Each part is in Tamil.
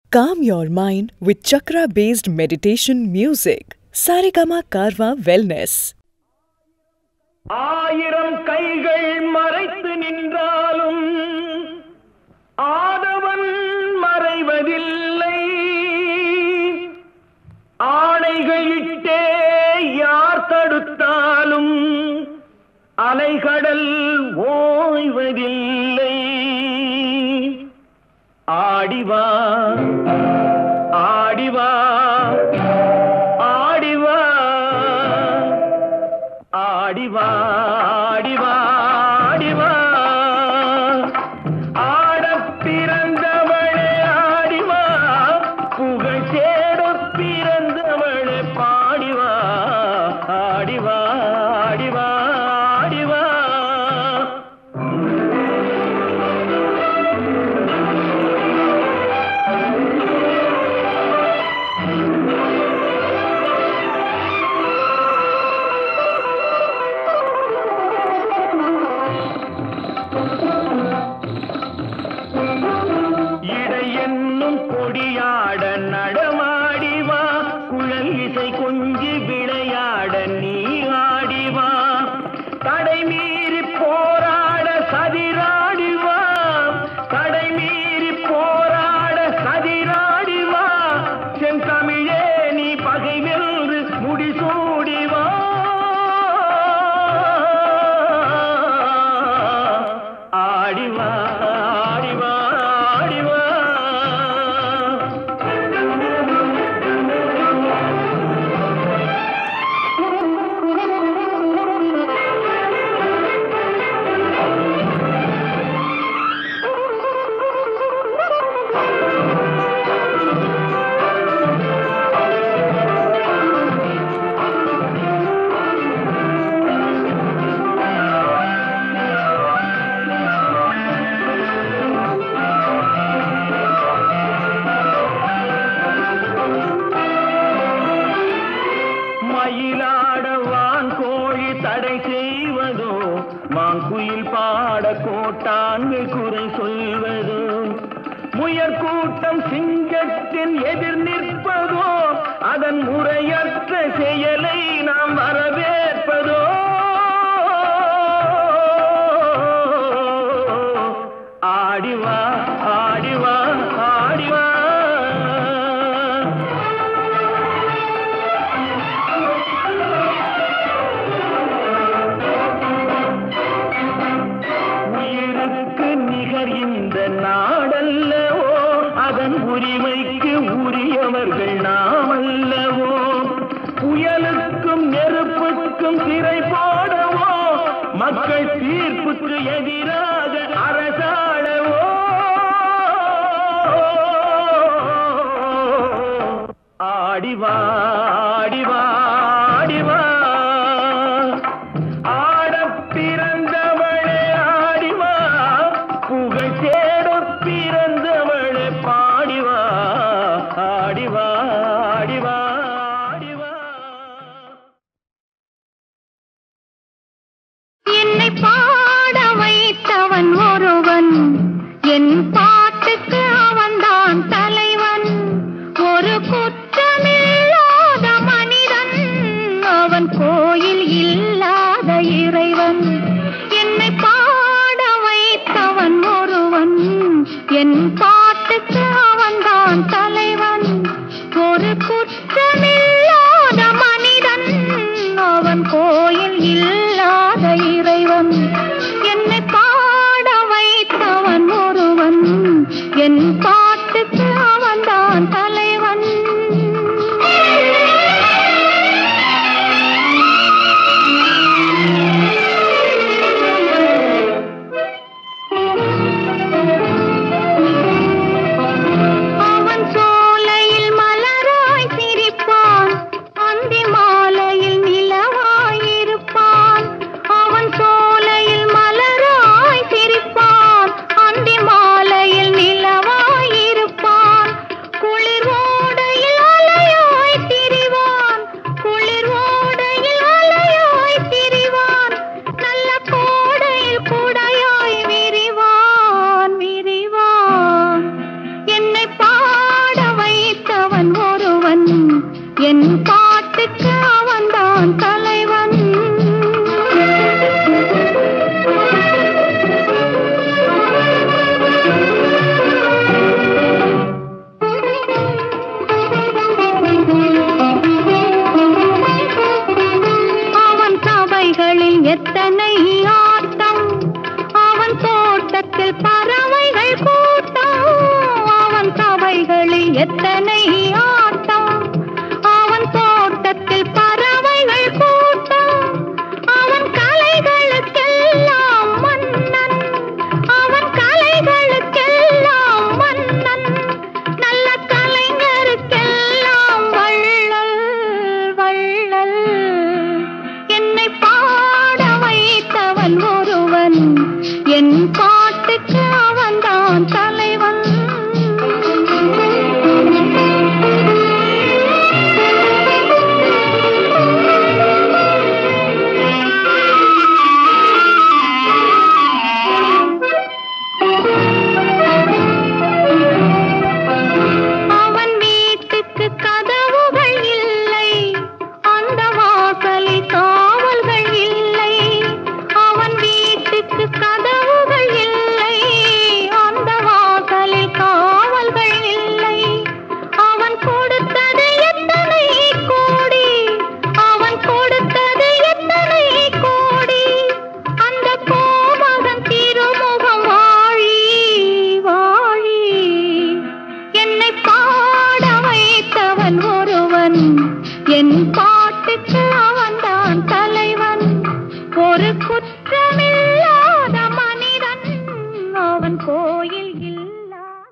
Calm your mind with chakra based meditation music. Saregama Karwa Wellness. ஆயிரம் கைகள் மறைத்து நின்றாலும் ஆதவன் மறைவதில்லை ஆணைகள் இட்டே யார் தடுத்தாலும் அலைகடல் ஓய்வதில்லை ஆடிவா ஆடிவா ஆடிவா ஆடிவா ஆடிவா ஆடிவா ஆடப் பிறந்தவளே ஆடிவா புகழ் தேடப் பிறந்தவளே பாடிவா ஆடிவா ஆடிவா ஆடிவா இடை என்னும் கொடியாட நடமாடிவா குழல் இசை கொஞ்சி விளையாட நீ ஆடிவா தடை மீறி போராட சதிராடிவா தடை மீறி போராட சதிராடிவா செந்தமிழே நீ பகை வென்று முடிசூடிவா ஆடிவா ஆடிவா ஆடிவா மயிலாட வான் கோழி தடை செய்வதோ மாங்குயில் பாட கோட்டான்கு குறை சொல்வதோ முயற் கூட்டம் சிங்கத்தின் எதிர் நிற்பதோ அதன் முறையற்ற செயலை நாம் வரவேற்பதோ ஆடிவா ஆடிவா ஆடிவா உயிருக்கு நிகர் இந்த நாடல்லவோ அதன் உரிமைக்கு உரியவர்கள் நாம் அல்லவோ புயலுக்கும் நெருப்புக்கும் திரை போடவோ மக்கள் தீர்ப்புக்கு எதிராக அரசாடவோ ஆடிவா ஆடிவா ஆடிவா ஆடப் பிறந்தவளே ஆடிவா புகழ் தேடப் பிறந்தவளே பாடிவா ஆடிவா ஆடிவா ஆடிவா என்னை பாட வைத்தவன் ஒருவன் என் பாட்டுக்கு அவன்தான் தலைவன் ஒரு குற்றமில்லாத என் பாட்டுக்கு அவன்தான் தலைவன் அவன் சபைகளில் எத்தனை ஆட்டம் அவன் தோட்டத்தில் பறவைகள் கூட்டம் அவன் சபைகளில் எத்தனை ஆட்டம் அவன் தோட்டத்தில் பறவைகள் கூட்டம் அவன் கலைகளுக்கெல்லாம் மன்னன் அவன் கலைகளுக்கெல்லாம் மன்னன் நல்ல கலைஞருக்கெல்லாம் வள்ளல் வள்ளல் என்னை பாட வைத்தவன் ஒருவன் என் பாட்டுக்கு அவன்தான் தலைவன் அவன் வீட்டுக்கு கதவுகள் இல்லை அந்த வாசலில் காவல்கள் இல்லை அவன் வீட்டுக்கு கதவுகள் இல்லை அந்த வாசலில் காவல்கள் இல்லை அவன் கொடுத்தது எத்தனை கோடி அவன் கொடுத்தது எத்தனை கோடி அந்த கோமகன் திருமுகம் வாழி வாழி என்னை பாட வைத்தவன் ஒருவன் என் பாட்டுக்கு அவன்தான் தலைவன் ஒரு குற்றமில்லாத மனிதன் அவன் கோயில் இல்லாத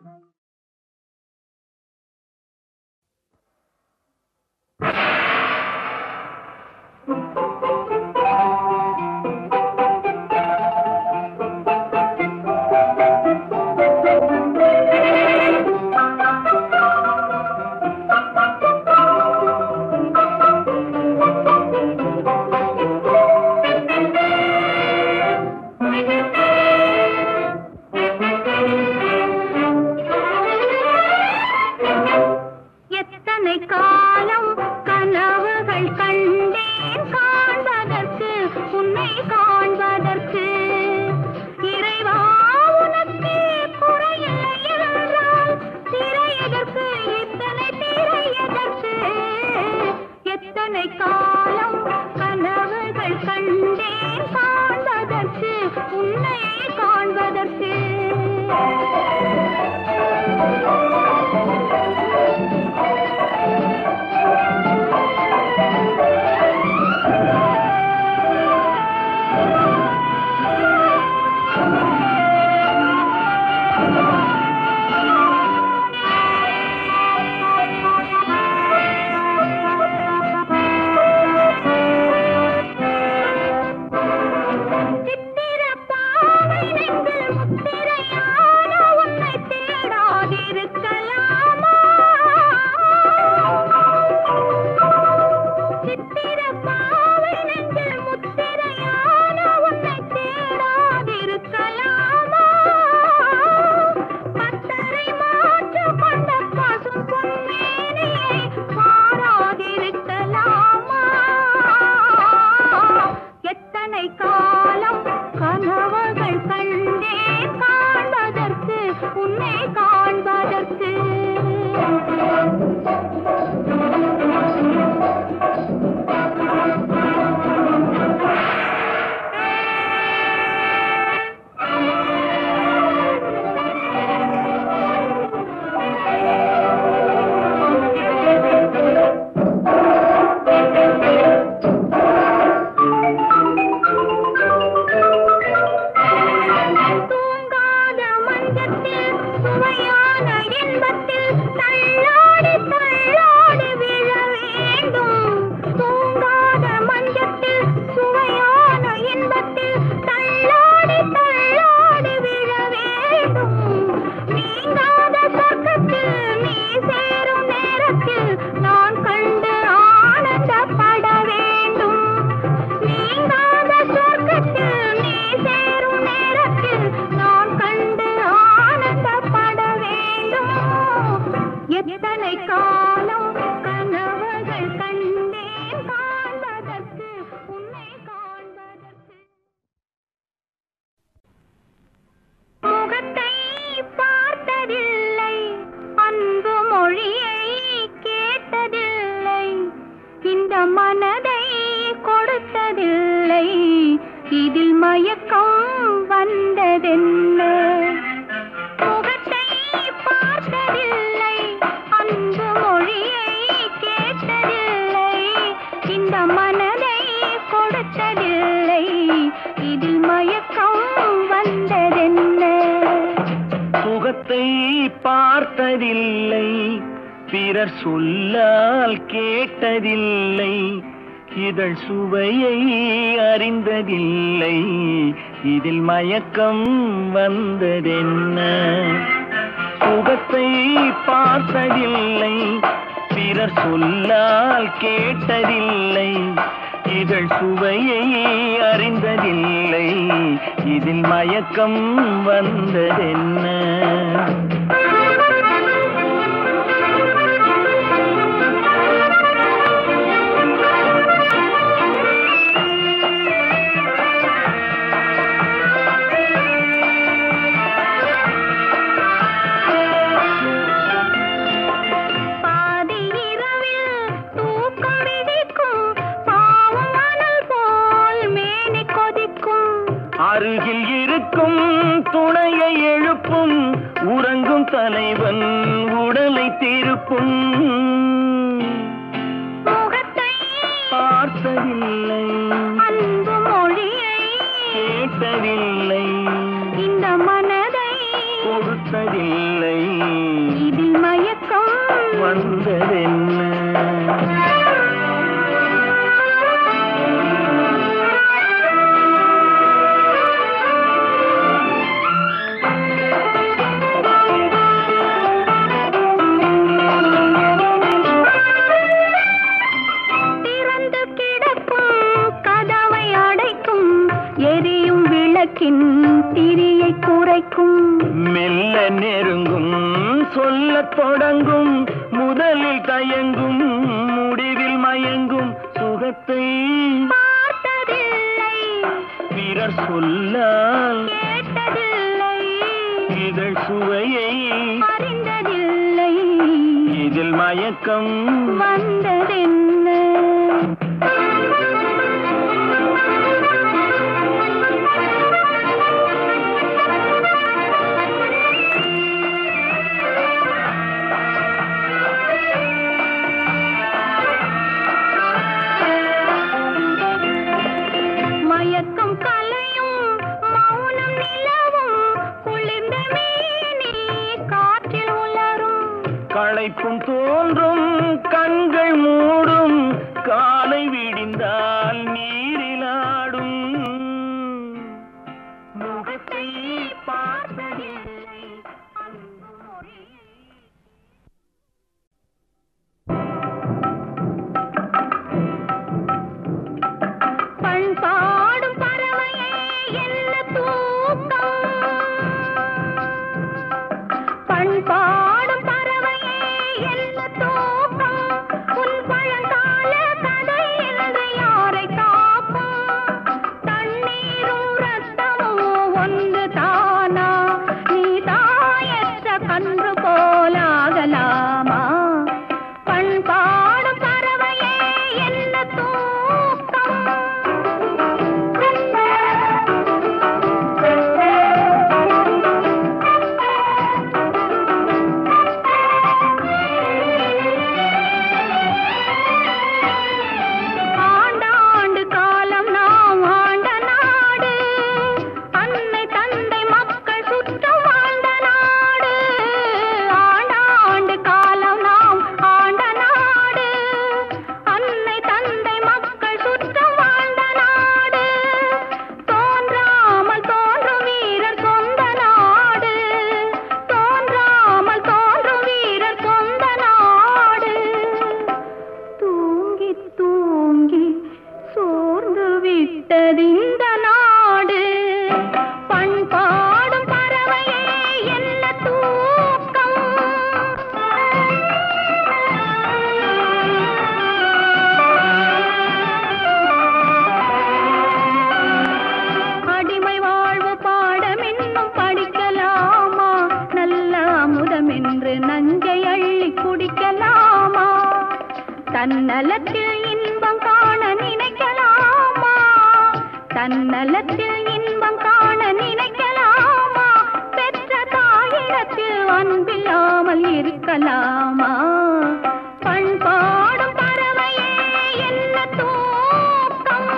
எத்தனை காலம் கனவுகள் கண்டேன் காண்பதற்கு உன்னை காண்பதற்கு இறைவா உனக்கு குறையில்லை என்றால் திரை எதற்கு இத்தனை திரை எதற்கு எத்தனை காலம் கனவுகள் கண்டேன் காண்பதற்கு உன்னை காண்பதற்கு சித்திர பாவை நெஞ்சில் முத்திரையான உன்னை தேடாதிருக்கலாமா சித்திர பாவை நெஞ்சில் முத்திரையான உன்னை தேடாதிருக்கலாமா பத்தரை மாற்று கொண்ட பசும் பொன்மேனியை பாராதிருக்கலாமா எத்தனை காலம் கனவுகள் கண்டே காண்பதற்கு உன்னை காண்பதற்கு தூங்காத மஞ்சத்தில் சுவையான இன்பத்தில் தள்ளாடி தள்ளாடி விழ வேண்டும் தூங்காத மஞ்சத்தில் சுவையான இன்பத்தில் தள்ளாடி தள்ளாடி விழ வேண்டும் நீங்காத சொர்க்கத்தில் நீ சேரும் நேரத்தில் நான் கண்டு ஆனந்தப்பட வேண்டும் நீங்காத சொர்க்கத்தில் நீ சேரும் நேரத்தில் நான் கண்டு ஆனந்தப்பட வேண்டும் எத்தனை காலம் கனவுகள் வந்ததென்ன முகத்தை பார்த்ததில்லை அன்பு மொழியை கேட்டதில்லை இந்த மனதை கொடுத்ததில்லை இதில் மயக்கம் வந்ததென்ன சுகத்தை பார்த்ததில்லை பிறர் சொல்லால் கேட்டதில்லை இதழ் சுவையை அறிந்ததில்லை இதில் மயக்கம் வந்ததென்ன சுகத்தை பார்த்ததில்லை பிறர் சொல்லால் கேட்டதில்லை இதழ் சுவையை அறிந்ததில்லை இதில் மயக்கம் வந்ததென்ன பாதி இரவில் தூக்கம் விழிக்கும் பாவம் மணல் போல் மேனி கொதிக்கும் அருகில் இருக்கும் துணையை எழுப்பும் உறங்கும் தலைவன் உடலை திருப்பும் முகத்தை பார்த்ததில்லை அன்பு மொழியை கேட்டதில்லை இந்த மனதை கொடுத்ததில்லை இதில் மயக்கம் வந்ததென்ன திறந்து கிடக்கும் கதவை அடைக்கும் எரியும் விளக்கின் திரியை குறைக்கும் மெல்ல நெருங்கும் சொல்லத் தொடங்கும் முதலில் தயங்கும் முடிவில் மயங்கும் சுகத்தை பார்த்ததில்லை பிறர் சொல்லால் கேட்டதில்லை இதழ் சுவையை அறிந்ததில்லை இதில் மயக்கம் வந்ததென்ன மயக்கம் கலையும் மௌனம் நிலவும் குளிர்ந்த மேனி காற்றில் உலரும் களைப்பும் தோன்றும் கண்கள் மூடும் காலை விடிந்தால் நீரிலாடும் முகத்தை பார்த்ததில்லை அன்பு மொழியை பண்பாடும் பறவையே என்ன தூக்கம் பண்பாடும் பறவையே என்ன தூக்கம் உன் பழங்கால கதை என்று யாரை காக்கும் தண்ணீரும் ரத்தமும் ஒன்று தானா நீ தாயற்ற கன்று போலாகலாமா பண்பாடும் பறவையே என்ன ஆண்டாண்டு காலம் நாம் ஆண்ட நாடு அன்னை தந்தை மக்கள் சுற்றம் வாழ்ந்த நாடு ஆண்டாண்டு காலம் நாம் ஆண்ட நாடு அன்னை தந்தை மக்கள் சுற்றம் வாழ்ந்த நாடு தோன்றாமல் தோன்றும் வீரர் சொந்த நாடு தோன்றாமல் தோன்றும் வீரர் சொந்த நாடு தூங்கி தூங்கி சோர்ந்து விட்டதிந்த நாடு பண்பாடும் பறவையே என்ன தூக்கம் அடிமை வாழ்வு பாடம் இன்னும் படிக்கலாமா நல்ல அமுதம் என்று நஞ்சை அள்ளி குடிக்கலாமா தன்னலத்தில் இன்பம் காண நினைக்கலாமா தன்னலத்தில் இன்பம் காண நினைக்கலாமா உள்ளத்தில் அன்பில்லாமல் இருக்கலாமா பண்பாடும் பறவையே என்ன தூக்கம்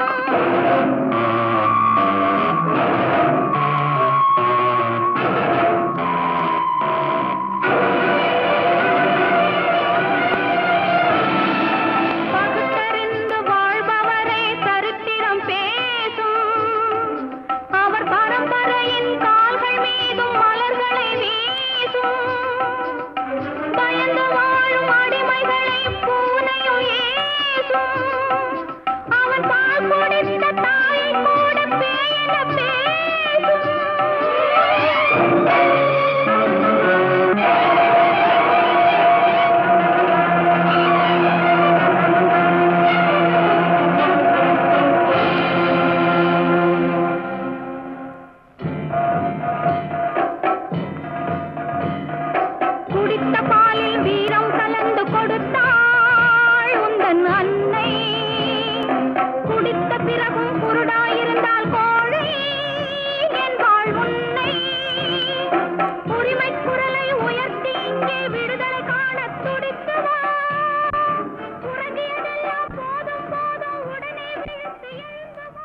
பகுத்தறிந்து வாழ்பவரே சரித்திரம் பேசும் அவர் பரம்பரையின் கால்கள் மீதும் மலர்களை வீசும் பயந்து வாழும் அடிமைகளை பூனையும் ஏசும் அவன் பால் குடித்த தாயை கூட பேயென பேசும் குடித்த பாலில் வீரம் கலந்து கொடுத்தாள் உந்தன் அன்னை குடித்த பிறகும் குருடாயிருந்தால் கோழை என்பாள் உன்னை உரிமை குரலை உயர்த்தி இங்கே விடுதலை காண துடித்து வா உறங்கியதெல்லாம் போதும் போதும் உடனே விழித்து எழுந்து வா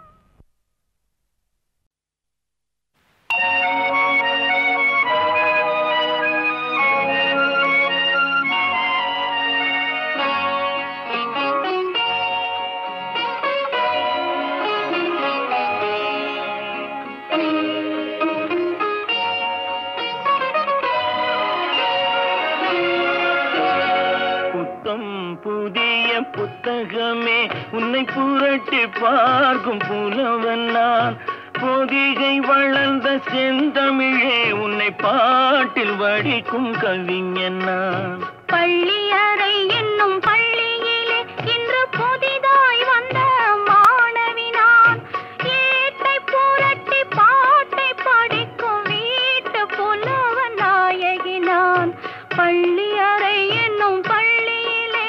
புத்தம் புதிய புத்தகமே உன்னை புரட்டி பார்க்கும் புலவன் நான் பொதிகை வளர்ந்த செந்தமிழே உன்னை பாட்டில் வடிக்கும் கவிஞன் நான் பள்ளியறை என்னும் பள்ளியிலே இன்று புதிதாய் வந்த மாணவி நான் ஏட்டை புரட்டி பாட்டை படிக்கும் வீட்டு புலவ நாயகி நான் பள்ளியறை என்னும் பள்ளியிலே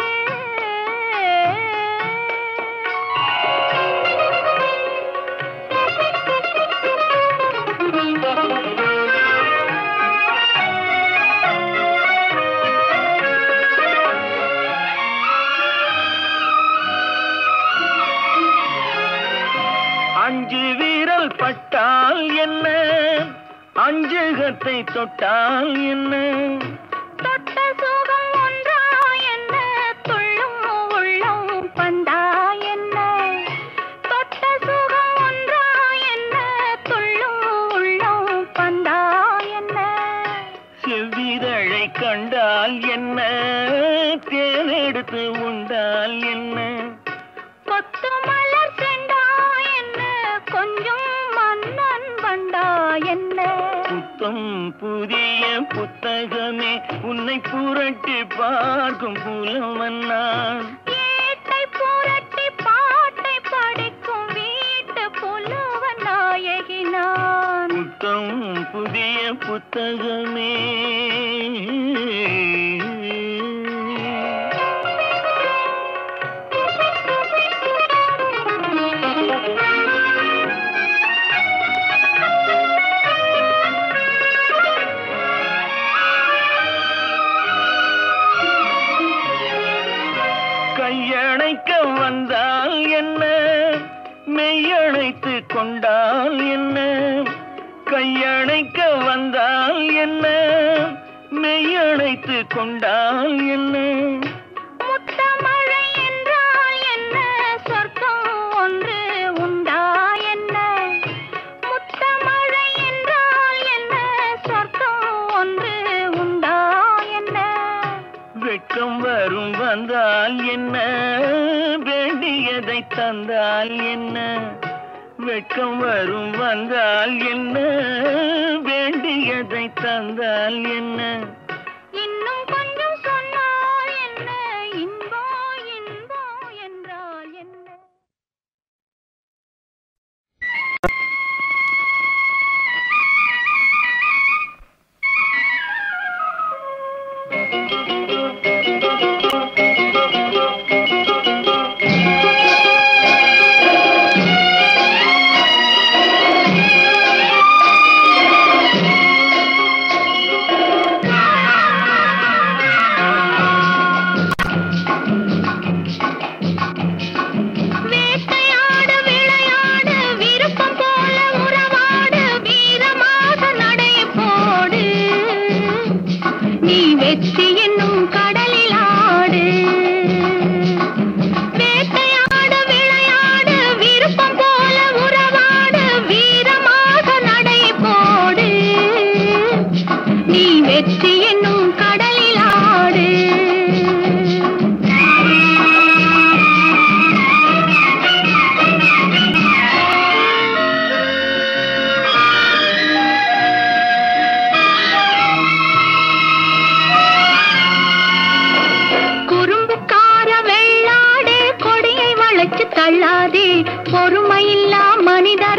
அஞ்சு வீரல் பட்டால் என்ன அஞ்சுகத்தை தொட்டால் என்ன தொட்ட சுகம் ஒன்றா என்ன துள்ளும் உள்ளம் பந்தா என்ன தொட்ட சுகம் ஒன்றா என்ன துள்ளும் உள்ளம் பந்தா என்ன செவ்விதழை கண்டால் என்ன தேனெடுத்து உண்டால் என்ன கொத்து மலர் செண்டா என்ன கொஞ்சம் மன்னன் வண்டா என்ன புத்தம் புதிய புத்தகமே உன்னை புரட்டி பார்க்கும் புலவன் நான் ஏட்டை புரட்டி பாட்டை படிக்கும் வீட்டு புலவ நாயகி நான் புத்தம் புதிய புத்தகமே கையணைக்க வந்தால் என்ன மெய்யணைத்து கொண்டால் என்ன கையணைக்க வந்தால் என்ன மெய்யணைத்து கொண்டால் என்ன முத்தமழை என்றால் என்ன சொர்க்கம் ஒன்று உண்டா என்ன முத்தமழை என்றால் என்ன சொர்க்கம் ஒன்று உண்டா என்ன வெட்கம் வரும் வந்தால் என்ன வேண்டியதை தந்தால் என்ன வெட்கம் வரும் வந்தால் என்ன வேண்டியதை தந்தால் என்ன இன்னும் கொஞ்சம் சொன்னால் என்ன இன்பம் இன்பம் என்றால் என்ன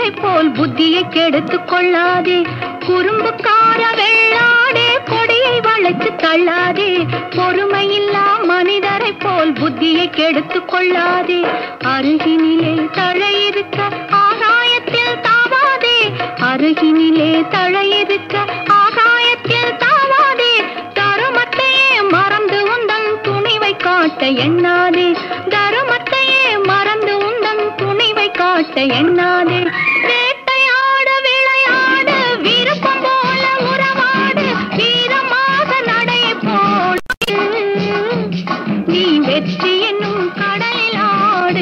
போல் புத்தியை கெடுத்துக் கொள்ளாதே குறும்புக்கார வெள்ளாடே கொடியை வளைச்சு தள்ளாதே பொறுமையில்லா மனிதரை போல் புத்தியை கெடுத்துக் கொள்ளாதே அருகினிலே தழையிருக்க ஆகாயத்தில் தாவாதே அருகினிலே தழையிருக்க ஆகாயத்தில் தாவாதே தருமத்தையே மறந்து உந்தன் துணிவை காட்ட எண்ணாதே தருமத்தையே மறந்து உந்தன் துணிவை காட்ட எண்ணாதே வேட்டையாட விளையாடு விருப்பம் போல உறவாடு வீரமாக நடை போடு நீ வெற்றி என்னும் கடலில் ஆடு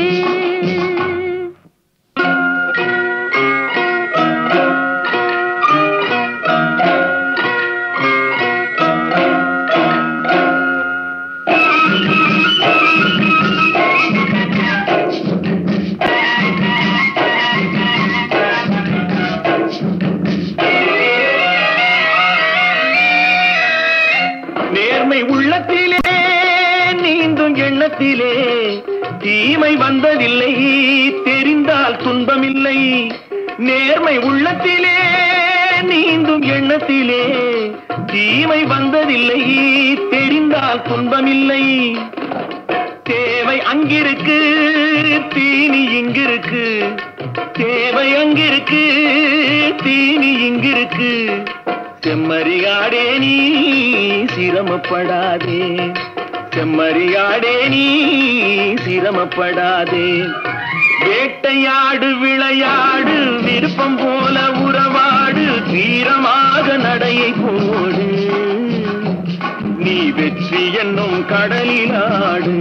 நேர்மை உள்ளத்திலே நீந்தும் எண்ணத்திலே தீமை வந்ததில்லை தெரிந்தால் துன்பமில்லை நேர்மை உள்ளத்திலே நீந்தும் எண்ணத்திலே தீமை வந்ததில்லை தெரிந்தால் துன்பமில்லை தேவை அங்கிருக்கு தீனி இங்கிருக்கு தேவை அங்கிருக்கு தீனி இங்கிருக்கு செம்மறியாடே நீ சிரமப்படாதே செம்மறியாடே நீ சிரமப்படாதே வேட்டையாடு விளையாடு விருப்பம் போல உறவாடு தீரமாக நடையை போடு நீ வெற்றி என்னும் கடலிலாடு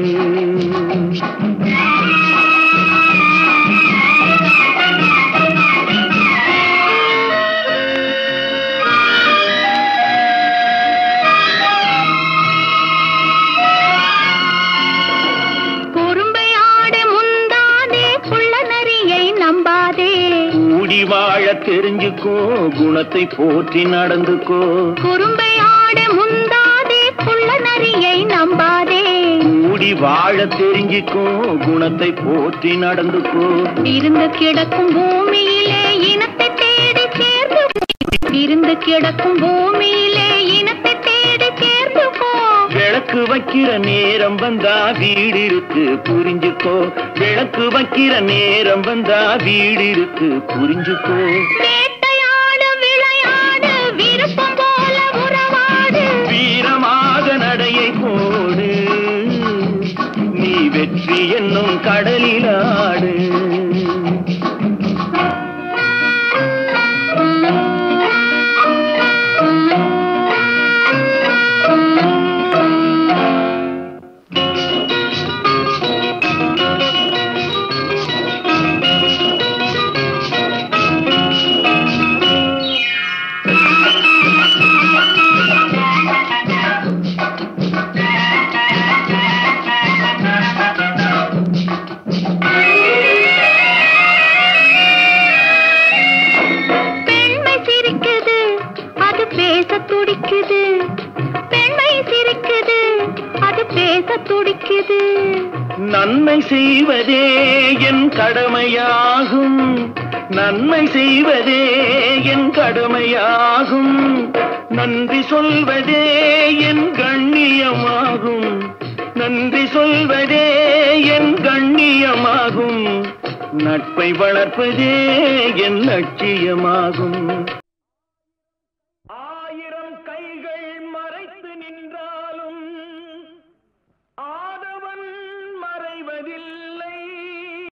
குறும்பை ஆடு முந்தாதே குள்ள நரியை நம்பாதே கூடி வாழ தெரிஞ்சுக்கோ குணத்தை போற்றி நடந்துக்கோ குறும்பை ஆடு முந்தாதே குள்ள நரியை நம்பாதே கூடி வாழ தெரிஞ்சுக்கோ குணத்தை போற்றி நடந்துக்கோ இருந்து கிடக்கும் பூமியிலே இனத்தை தேடி சேர்ந்து இருந்து கிடக்கும் பூமியிலே இனத்தை தேடி சேர்ந்து போ விளக்கு வைக்கிற நேரம் வந்தா வீடு இருக்கு புரிஞ்சுக்கோ விளக்கு வைக்கிற நேரம் வந்தா வீடு இருக்கு புரிஞ்சுக்கோ வேட்டையாடு விளையாடு விருப்பம் போல உறவாடு வீரமாக நடையை போடு நீ வெற்றி என்னும் கடலிலாடு பெண்மை சிரிக்குது அது பேச துடிக்குது பெண்மை சிரிக்குது அது பேச துடிக்குது நன்மை செய்வதே என் கடமையாகும் நன்மை செய்வதே என் கடமையாகும் நன்றி சொல்வதே என் கண்ணியமாகும் நன்றி சொல்வதே என் கண்ணியமாகும் நட்பை வளர்ப்பதே என் லட்சியமாகும்